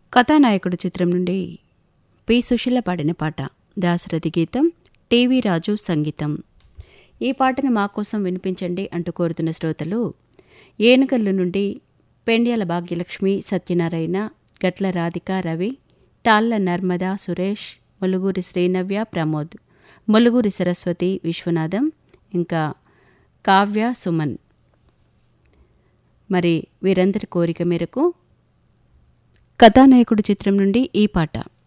కథానాయకుడు చిత్రం నుండి పి సుశీల పాడిన పాట దాశరథి గీతం టీవీ రాజు సంగీతం ఈ పాటను మా కోసం వినిపించండి అంటూ కోరుతున్న శ్రోతలు ఏనుగల్లు నుండి పెండ్యాల భాగ్యలక్ష్మి సత్యనారాయణ గట్ల రాధిక రవి తాళ్ల నర్మద సురేష్ ములుగూరి శ్రీనవ్య ప్రమోద్ ములుగూరి సరస్వతి విశ్వనాథం ఇంకా కావ్య సుమన్ మరి వీరందరి కోరిక మేరకు కథానాయకుడు చిత్రం నుండి ఈ పాట